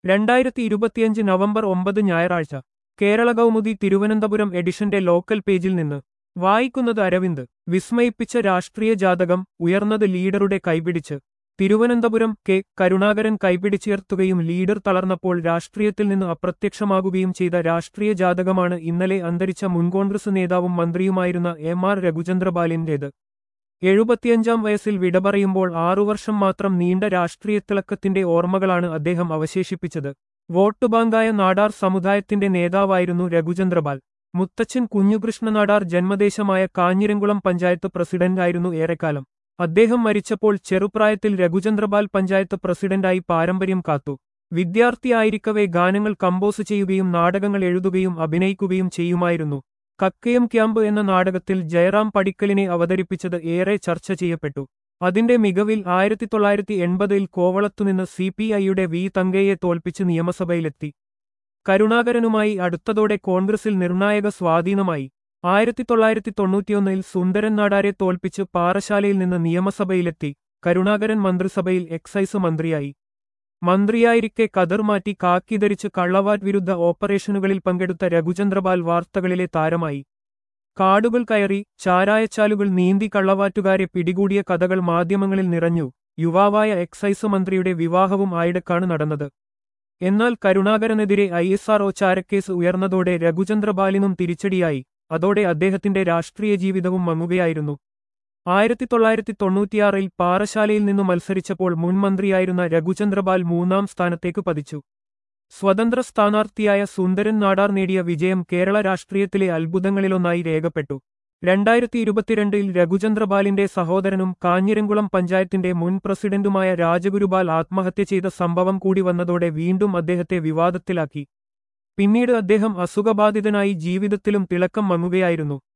രണ്ടായിരത്തി ഇരുപത്തിയഞ്ച് നവംബർ ഒമ്പത് ഞായറാഴ്ച കേരള കൗമുദി തിരുവനന്തപുരം എഡിഷന്റെ ലോക്കൽ പേജിൽ നിന്ന് വായിക്കുന്നത് അരവിന്ദ് വിസ്മയിപ്പിച്ച രാഷ്ട്രീയ ജാതകം ഉയർന്നത് ലീഡറുടെ കൈപിടിച്ച് തിരുവനന്തപുരം കെ കരുണാകരൻ കൈപിടിച്ചുയർത്തുകയും ലീഡർ തളർന്നപ്പോൾ രാഷ്ട്രീയത്തിൽ നിന്ന് അപ്രത്യക്ഷമാകുകയും ചെയ്ത രാഷ്ട്രീയ ജാതകമാണ് ഇന്നലെ അന്തരിച്ച മുൻ കോൺഗ്രസ് നേതാവും മന്ത്രിയുമായിരുന്ന എം ആർ രഘുചന്ദ്രബാലിന്റേത് എഴുപത്തിയഞ്ചാം വയസ്സിൽ വിട പറയുമ്പോൾ ആറുവർഷം മാത്രം നീണ്ട രാഷ്ട്രീയത്തിളക്കത്തിന്റെ ഓർമ്മകളാണ് അദ്ദേഹം അവശേഷിപ്പിച്ചത് വോട്ട് ബാങ്കായ നാടാർ സമുദായത്തിന്റെ നേതാവായിരുന്നു രഘുചന്ദ്രപാൽ മുത്തച്ഛൻ കുഞ്ഞുകൃഷ്ണ നാടാർ ജന്മദേശമായ കാഞ്ഞിരംകുളം പഞ്ചായത്ത് പ്രസിഡന്റായിരുന്നു ഏറെക്കാലം അദ്ദേഹം മരിച്ചപ്പോൾ ചെറുപ്രായത്തിൽ രഘുചന്ദ്രപാൽ പഞ്ചായത്ത് പ്രസിഡന്റായി പാരമ്പര്യം കാത്തു വിദ്യാർത്ഥിയായിരിക്കവേ ഗാനങ്ങൾ കമ്പോസ് ചെയ്യുകയും നാടകങ്ങൾ എഴുതുകയും അഭിനയിക്കുകയും ചെയ്യുമായിരുന്നു കക്കയം ക്യാമ്പ് എന്ന നാടകത്തിൽ ജയറാം പടിക്കലിനെ അവതരിപ്പിച്ചത് ഏറെ ചർച്ച ചെയ്യപ്പെട്ടു അതിന്റെ മികവിൽ ആയിരത്തി തൊള്ളായിരത്തി എൺപതിൽ കോവളത്തുനിന്ന് സി പി ഐയുടെ വി തങ്കയെ തോൽപ്പിച്ച് നിയമസഭയിലെത്തി കരുണാകരനുമായി അടുത്തതോടെ കോൺഗ്രസിൽ നിർണായക സ്വാധീനമായി ആയിരത്തി തൊള്ളായിരത്തി തൊണ്ണൂറ്റിയൊന്നിൽ സുന്ദരൻ നാടാരെ തോൽപ്പിച്ച് പാറശാലയിൽ നിന്ന് നിയമസഭയിലെത്തി കരുണാകരൻ മന്ത്രിസഭയിൽ എക്സൈസ് മന്ത്രിയായി മന്ത്രിയായിരിക്കെ കതർ മാറ്റി കാക്കി ധരിച്ച് കള്ളവാറ്റ് വിരുദ്ധ ഓപ്പറേഷനുകളിൽ പങ്കെടുത്ത രഘുചന്ദ്രപാൽ വാർത്തകളിലെ താരമായി കാടുകൾ കയറി ചാരായച്ചാലുകൾ നീന്തി കള്ളവാറ്റുകാരെ പിടികൂടിയ കഥകൾ മാധ്യമങ്ങളിൽ നിറഞ്ഞു യുവാവായ എക്സൈസ് മന്ത്രിയുടെ വിവാഹവും ആയിടക്കാണ് നടന്നത് എന്നാൽ കരുണാകരനെതിരെ ഐ എസ് ആർ ഒ ചാരക്കേസ് ഉയർന്നതോടെ രഘുചന്ദ്രപാലിനും തിരിച്ചടിയായി അതോടെ അദ്ദേഹത്തിന്റെ രാഷ്ട്രീയ ജീവിതവും മങ്ങുകയായിരുന്നു ആയിരത്തി തൊള്ളായിരത്തി തൊണ്ണൂറ്റിയാറിൽ പാറശാലയിൽ നിന്നു മത്സരിച്ചപ്പോൾ മുൻ മന്ത്രിയായിരുന്ന രഘുചന്ദ്രപാൽ മൂന്നാം സ്ഥാനത്തേക്ക് പതിച്ചു സ്വതന്ത്ര സ്ഥാനാർത്ഥിയായ സുന്ദരൻ നാടാർ നേടിയ വിജയം കേരള രാഷ്ട്രീയത്തിലെ അത്ഭുതങ്ങളിലൊന്നായി രേഖപ്പെട്ടു രണ്ടായിരത്തി ഇരുപത്തിരണ്ടിൽ രഘുചന്ദ്രപാലിന്റെ സഹോദരനും കാഞ്ഞിരംകുളം പഞ്ചായത്തിന്റെ മുൻ പ്രസിഡന്റുമായ രാജഗുരുപാൽ ആത്മഹത്യ ചെയ്ത സംഭവം കൂടി വന്നതോടെ വീണ്ടും അദ്ദേഹത്തെ വിവാദത്തിലാക്കി പിന്നീട് അദ്ദേഹം അസുഖബാധിതനായി ജീവിതത്തിലും തിളക്കം മങ്ങുകയായിരുന്നു